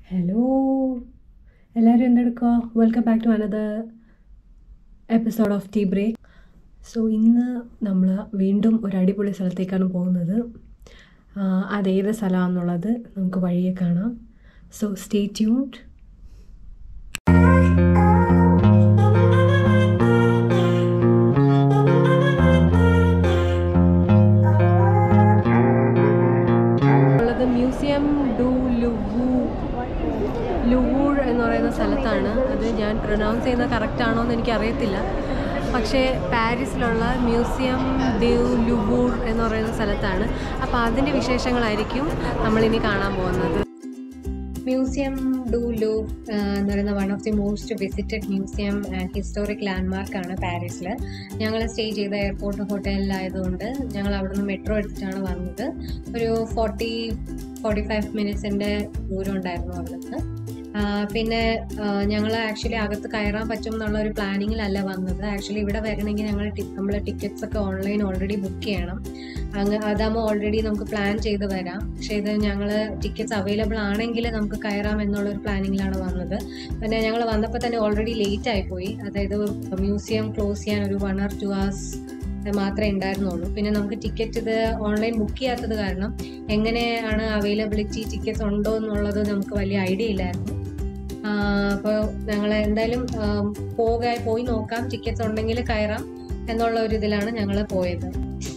Hello എല്ലാവരും എന്തെടുക്കുക welcome back to another episode of tea break so ഇന്ന് നമ്മൾ വീണ്ടും ഒരു അടിപൊളി സ്ഥലത്തേക്കാണ് പോകുന്നത് ആ, അതേത് സ്ഥലമാണെന്നുള്ളത് നമുക്ക് വഴിയെ കാണാം സോ സ്റ്റേ ട്യൂൺഡ് ഉള്ളത് മ്യൂസിയം ഡു ലുവു ലുവൂൾ എന്ന് പറയുന്ന സ്ഥലത്താണ് അത് ഞാൻ പ്രൊനൗൺസ് ചെയ്യുന്നത് കറക്റ്റ് ആണോ എന്ന് എനിക്ക് അറിയത്തില്ല പക്ഷേ പാരീസിലുള്ള മ്യൂസിയം ഡു ലുവൂൾ എന്ന് പറയുന്ന സ്ഥലത്താണ് അപ്പോൾ അതിൻ്റെ വിശേഷങ്ങളായിരിക്കും നമ്മളിനി കാണാൻ പോകുന്നത് മ്യൂസിയം ഡു ലൂ എന്ന് പറയുന്ന one of the most visited museum and historic landmark ആണ് പാരീസിൽ ഞങ്ങൾ സ്റ്റേ ചെയ്ത എയർപോർട്ട് ഹോട്ടലിലായതുകൊണ്ട് ഞങ്ങൾ അവിടുന്ന് മെട്രോ എടുത്തിട്ടാണ് വന്നത് ഒരു ഫോർട്ടി ഫോർട്ടി ഫൈവ് മിനിറ്റ്സിൻ്റെ ദൂരം ഉണ്ടായിരുന്നു അവിടുന്ന് ആ, പിന്നെ ഞങ്ങൾ ആക്ച്വലി അകത്ത് കയറാൻ പറ്റും എന്നുള്ള ഒരു പ്ലാനിങ്ങിലല്ല വന്നത് ആക്ച്വലി ഇവിടെ വരണമെങ്കിൽ ഞങ്ങൾ നമ്മൾ ടിക്കറ്റ്സ് ഒക്കെ ഓൺലൈൻ ഓൾറെഡി ബുക്ക് ചെയ്യണം അങ്ങ് അതാകുമ്പോൾ ഓൾറെഡി നമുക്ക് പ്ലാൻ ചെയ്ത് വരാം പക്ഷേ ഇത് ഞങ്ങൾ ടിക്കറ്റ്സ് അവൈലബിൾ ആണെങ്കിൽ നമുക്ക് കയറാം എന്നുള്ള ഒരു പ്ലാനിങ്ങിലാണ് വന്നത് പിന്നെ ഞങ്ങൾ വന്നപ്പോൾ തന്നെ ഓൾറെഡി ലേറ്റ് ആയിപ്പോയി അതായത് മ്യൂസിയം ക്ലോസ് ചെയ്യാൻ ഒരു വൺ ഓർ ടു hours മാത്രമേ ഉണ്ടായിരുന്നുള്ളൂ പിന്നെ നമുക്ക് ടിക്കറ്റ് ഇത് ഓൺലൈൻ ബുക്ക് ചെയ്യാത്തത് കാരണം എങ്ങനെയാണ് അവൈലബിലിറ്റി ടിക്കറ്റ്സ് ഉണ്ടോ എന്നുള്ളത് നമുക്ക് വലിയ ഐഡിയ ഇല്ലായിരുന്നു അപ്പോൾ ഞങ്ങൾ എന്തായാലും പോകാൻ പോയി നോക്കാം ടിക്കറ്റ്സ് ഉണ്ടെങ്കിൽ കയറാം എന്നുള്ള ഒരു ഇതിലാണ് ഞങ്ങൾ പോയത്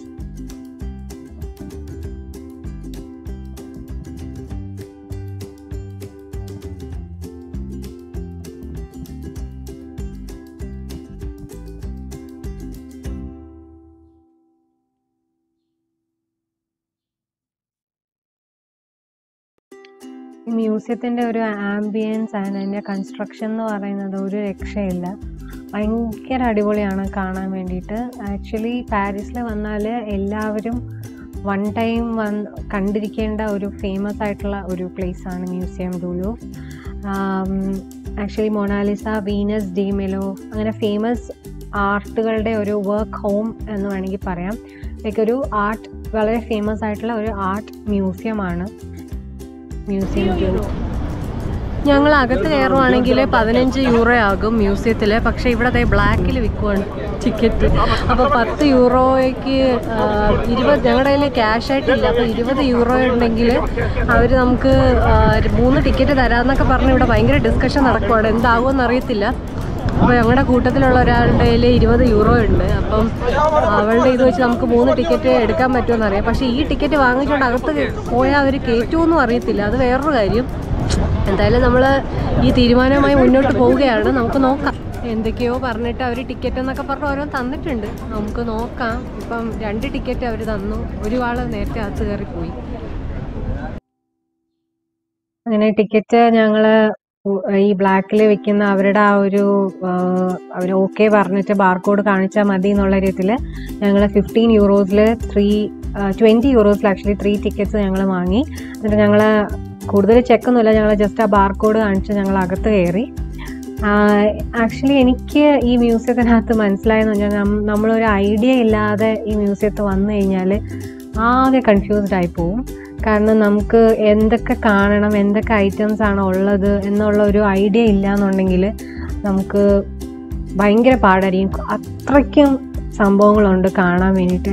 മ്യൂസിയത്തിൻ്റെ ഒരു ആംബിയൻസ് ആൻഡ് അതിൻ്റെ കൺസ്ട്രക്ഷൻ എന്ന് പറയുന്നത് ഒരു രക്ഷയില്ല ഭയങ്കര അടിപൊളിയാണ് കാണാൻ വേണ്ടിയിട്ട് ആക്ച്വലി പാരീസിൽ വന്നാൽ എല്ലാവരും വൺ ടൈം വന്ന് കണ്ടിരിക്കേണ്ട ഒരു ഫേമസ് ആയിട്ടുള്ള ഒരു place ആണ് മ്യൂസിയം ഡുലു actually Mona Lisa Venus de Milo അങ്ങനെ ഫേമസ് ആർട്ടുകളുടെ ഒരു വർക്ക് ഹോം എന്ന് വേണമെങ്കിൽ പറയാം ലൈക്ക് ഒരു ആർട്ട് വളരെ ഫേമസ് ആയിട്ടുള്ള ഒരു ആർട്ട് മ്യൂസിയമാണ് മ്യൂസിയം ഡ്യൂ ഞങ്ങൾ അകത്ത് കയറുവാണെങ്കിൽ പതിനഞ്ച് യൂറോ ആകും മ്യൂസിയത്തിൽ പക്ഷേ ഇവിടെ അതേ ബ്ലാക്കിൽ വിൽക്കുവാണ് ടിക്കറ്റ് അപ്പോൾ പത്ത് യൂറോയ്ക്ക് ആ, ഇരുപത് ഞങ്ങളുടെ കയ്യിൽ ക്യാഷ് ആയിട്ടില്ല അപ്പോൾ ഇരുപത് യൂറോ ഉണ്ടെങ്കിൽ അവർ നമുക്ക് ആ, ഒരു മൂന്ന് ടിക്കറ്റ് തരാമെന്നൊക്കെ പറഞ്ഞ് ഇവിടെ ഭയങ്കര ഡിസ്കഷൻ നടക്കുവാണ് എന്താകുമെന്ന് അറിയത്തില്ല അപ്പോൾ ഞങ്ങളുടെ കൂട്ടത്തിലുള്ള ഒരാളുടെ കയ്യിൽ ഇരുപത് യൂറോ ഉണ്ട് അപ്പം അവളുടെ ഇത് വെച്ച് നമുക്ക് മൂന്ന് ടിക്കറ്റ് എടുക്കാൻ പറ്റുമെന്ന് അറിയാം പക്ഷേ ഈ ടിക്കറ്റ് വാങ്ങിച്ചുകൊണ്ട് അകത്ത് പോയാൽ അവർ കയറ്റുമെന്നും അറിയത്തില്ല അത് വേറൊരു കാര്യം എന്തായാലും നമ്മൾ ഈ തീരുമാനവുമായി മുന്നോട്ട് പോവുകയാണ് നമുക്ക് നോക്കാം എന്തൊക്കെയോ പറഞ്ഞിട്ട് അവർ ടിക്കറ്റ് എന്നൊക്കെ പറഞ്ഞ് ഓരോ തന്നിട്ടുണ്ട് നമുക്ക് നോക്കാം ഇപ്പം രണ്ട് ടിക്കറ്റ് അവർ തന്നു ഒരു ആള് നേരത്തെ അകത്ത് കയറി പോയി അങ്ങനെ ടിക്കറ്റ് ഞങ്ങള് ഉ- ഈ ബ്ലാക്കിൽ വെക്കുന്ന അവരുടെ ആ ഒരു അവർ ഓക്കെ പറഞ്ഞിട്ട് ബാർകോഡ് കാണിച്ചാൽ മതി എന്നുള്ള രീതിയിൽ ഞങ്ങൾ ഫിഫ്റ്റീൻ യൂറോസിൽ ത്രീ ട്വൻറ്റി യൂറോസിൽ ആക്ച്വലി ത്രീ ടിക്കറ്റ്സ് ഞങ്ങൾ വാങ്ങി എന്നിട്ട് ഞങ്ങൾ കൂടുതൽ ചെക്കൊന്നുമില്ല ഞങ്ങൾ ജസ്റ്റ് ആ ബാർകോഡ് കാണിച്ച് ഞങ്ങൾ അകത്ത് കയറി ആക്ച്വലി എനിക്ക് ഈ മ്യൂസിയത്തിനകത്ത് മനസ്സിലായെന്ന് പറഞ്ഞാൽ നം- നമ്മളൊരു ഐഡിയ ഇല്ലാതെ ഈ മ്യൂസിയത്തിൽ വന്നു കഴിഞ്ഞാൽ ആകെ കൺഫ്യൂസ്ഡ് ആയി പോവും കാരണം നമുക്ക് എന്തൊക്കെ കാണണം എന്തൊക്കെ ഐറ്റംസ് ആണ് ഉള്ളത് എന്നുള്ള ഒരു ഐഡിയ ഇല്ല എന്നുണ്ടെങ്കിൽ നമുക്ക് ഭയങ്കര പാടായിരിക്കും അത്രയ്ക്കും സംഭവങ്ങളുണ്ട് കാണാൻ വേണ്ടിയിട്ട്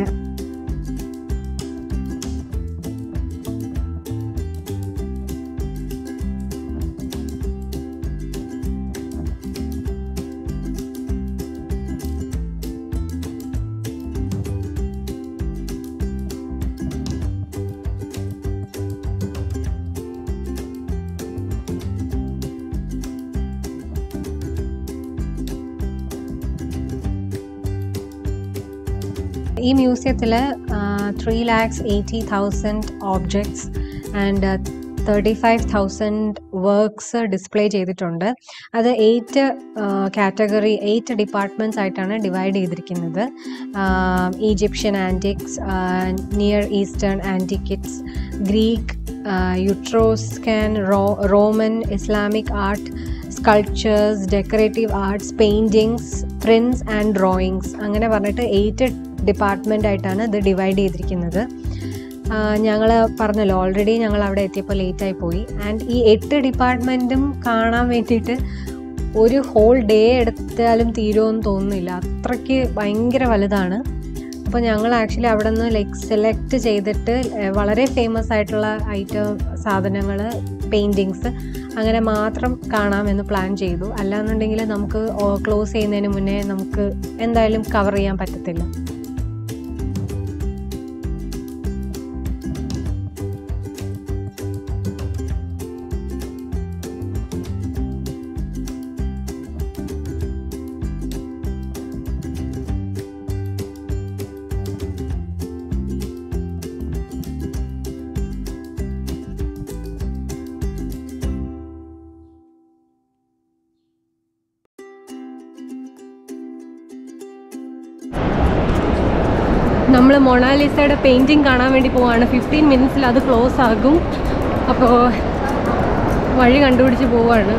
ഈ മ്യൂസിയത്തിൽ three lakhs eighty thousand objects and thirty five thousand works display ചെയ്തിട്ടുണ്ട് അത് എയ്റ്റ് കാറ്റഗറി എയ്റ്റ് ഡിപ്പാർട്ട്മെൻറ്റ്സ് ആയിട്ടാണ് ഡിവൈഡ് ചെയ്തിരിക്കുന്നത് Egyptian antiques near eastern antiquities Greek Etruscan ro Roman Islamic art sculptures decorative arts paintings prints and drawings അങ്ങനെ പറഞ്ഞിട്ട് eight department ആയിട്ടാണ് ഇത് divide ചെയ്തിരിക്കുന്നത് ഞങ്ങൾ പറഞ്ഞല്ലോ ഓൾറെഡി ഞങ്ങൾ അവിടെ എത്തിയപ്പോൾ ലേറ്റായി പോയി ആൻഡ് ഈ എട്ട് ഡിപ്പാർട്ട്മെൻറ്റും കാണാൻ വേണ്ടിയിട്ട് ഒരു ഹോൾ ഡേ എടുത്താലും തീരുമെന്ന് തോന്നുന്നില്ല അത്രയ്ക്ക് ഭയങ്കര വലുതാണ് അപ്പോൾ ഞങ്ങൾ ആക്ച്വലി അവിടെ നിന്ന് ലൈക്ക് സെലക്ട് ചെയ്തിട്ട് ഏഹ്, വളരെ ഫേമസ് ആയിട്ടുള്ള ഐറ്റം സാധനങ്ങൾ പെയിൻറ്റിങ്സ് അങ്ങനെ മാത്രം കാണാമെന്ന് പ്ലാൻ ചെയ്തു അല്ലാന്നുണ്ടെങ്കിൽ നമുക്ക് ക്ലോസ് ചെയ്യുന്നതിന് മുന്നേ നമുക്ക് എന്തായാലും കവർ ചെയ്യാൻ പറ്റത്തില്ല നമ്മൾ മൊണാലിസയുടെ പെയിൻറ്റിങ് കാണാൻ വേണ്ടി പോവാണ് ഫിഫ്റ്റീൻ മിനിറ്റ്സിൽ അത് ക്ലോസ് ആകും അപ്പോൾ വഴി കണ്ടുപിടിച്ച് പോവാണ്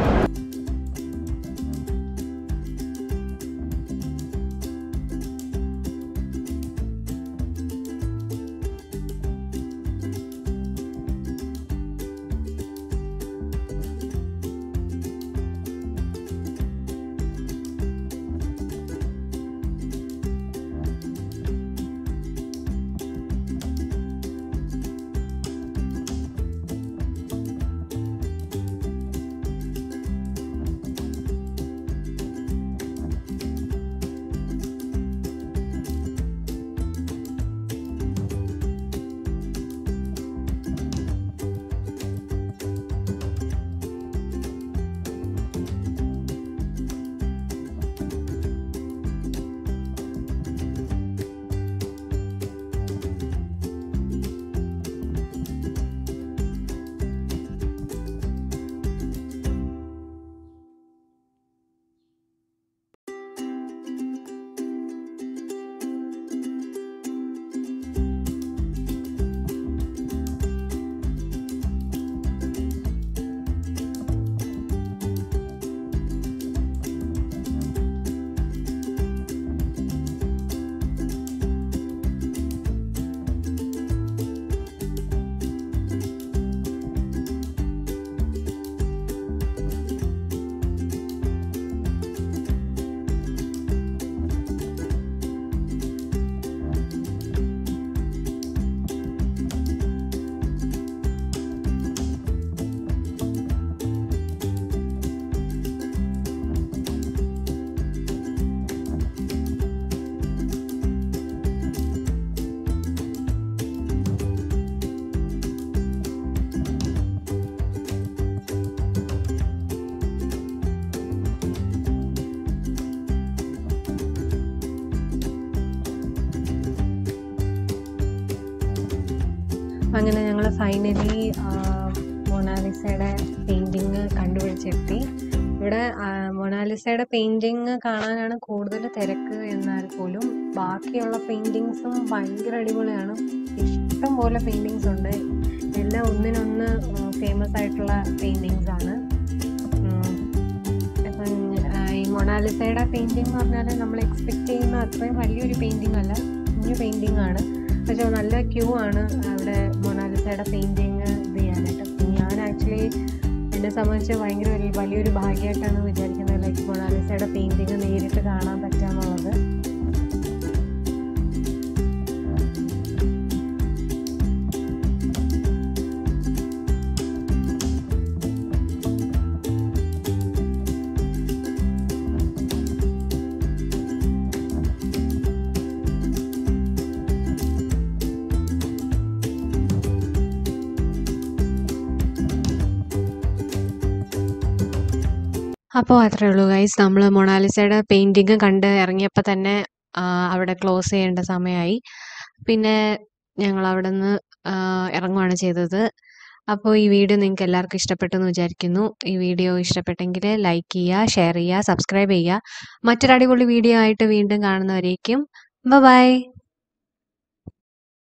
അങ്ങനെ ഞങ്ങൾ ഫൈനലി മൊണാലിസയുടെ പെയിൻറ്റിങ് കണ്ടുപിടിച്ചെത്തി ഇവിടെ ആ, മൊണാലിസയുടെ പെയിൻറ്റിങ് കാണാനാണ് കൂടുതൽ തിരക്ക് എന്നാൽ പോലും ബാക്കിയുള്ള പെയിൻറ്റിങ്സും ഭയങ്കര അടിപൊളിയാണ് ഇഷ്ടം പോലെ പെയിൻറ്റിങ്സ് ഉണ്ട് എല്ലാം ഒന്നിനൊന്ന് ഫേമസ് ആയിട്ടുള്ള പെയിൻറ്റിങ്സ് ആണ് ഉം. ഇപ്പം ആ, ഈ മൊണാലിസയുടെ പെയിൻറ്റിംഗ് എന്ന് പറഞ്ഞാൽ നമ്മൾ എക്സ്പെക്ട് ചെയ്യുന്ന അത്രയും വലിയൊരു പെയിൻറ്റിംഗ് അല്ല കുഞ്ഞു പെയിൻറ്റിംഗ് ആണ് പക്ഷെ നല്ല ക്യൂ ആണ് അവിടെ മൊണാലിസയുടെ പെയിൻറ്റിങ് ഇത് ചെയ്യാനായിട്ട് ഞാൻ ആക്ച്വലി എന്നെ സംബന്ധിച്ച് ഭയങ്കര വലിയ വലിയൊരു ഭാഗ്യമായിട്ടാണ് വിചാരിക്കുന്നത് ലൈക്ക് മൊണാലിസയുടെ പെയിൻറ്റിങ് നേരിട്ട് കാണാൻ പറ്റാന്നുള്ളത് അപ്പോൾ അത്രേ ഉള്ളൂ ഗൈസ് നമ്മൾ മൊണാലിസയുടെ പെയിൻറ്റിങ് കണ്ട് ഇറങ്ങിയപ്പോൾ തന്നെ ആ, അവിടെ ക്ലോസ് ചെയ്യേണ്ട സമയമായി പിന്നെ ഞങ്ങൾ അവിടെ നിന്ന് ഇറങ്ങുകയാണ് ചെയ്തത് അപ്പോൾ ഈ വീഡിയോ നിങ്ങൾക്ക് എല്ലാവർക്കും ഇഷ്ടപ്പെട്ടു എന്ന് വിചാരിക്കുന്നു ഈ വീഡിയോ ഇഷ്ടപ്പെട്ടെങ്കിൽ ലൈക്ക് ചെയ്യുക ഷെയർ ചെയ്യുക സബ്സ്ക്രൈബ് ചെയ്യുക മറ്റൊരു അടിപൊളി വീഡിയോ ആയിട്ട് വീണ്ടും കാണുന്നവരേക്കും ബൈ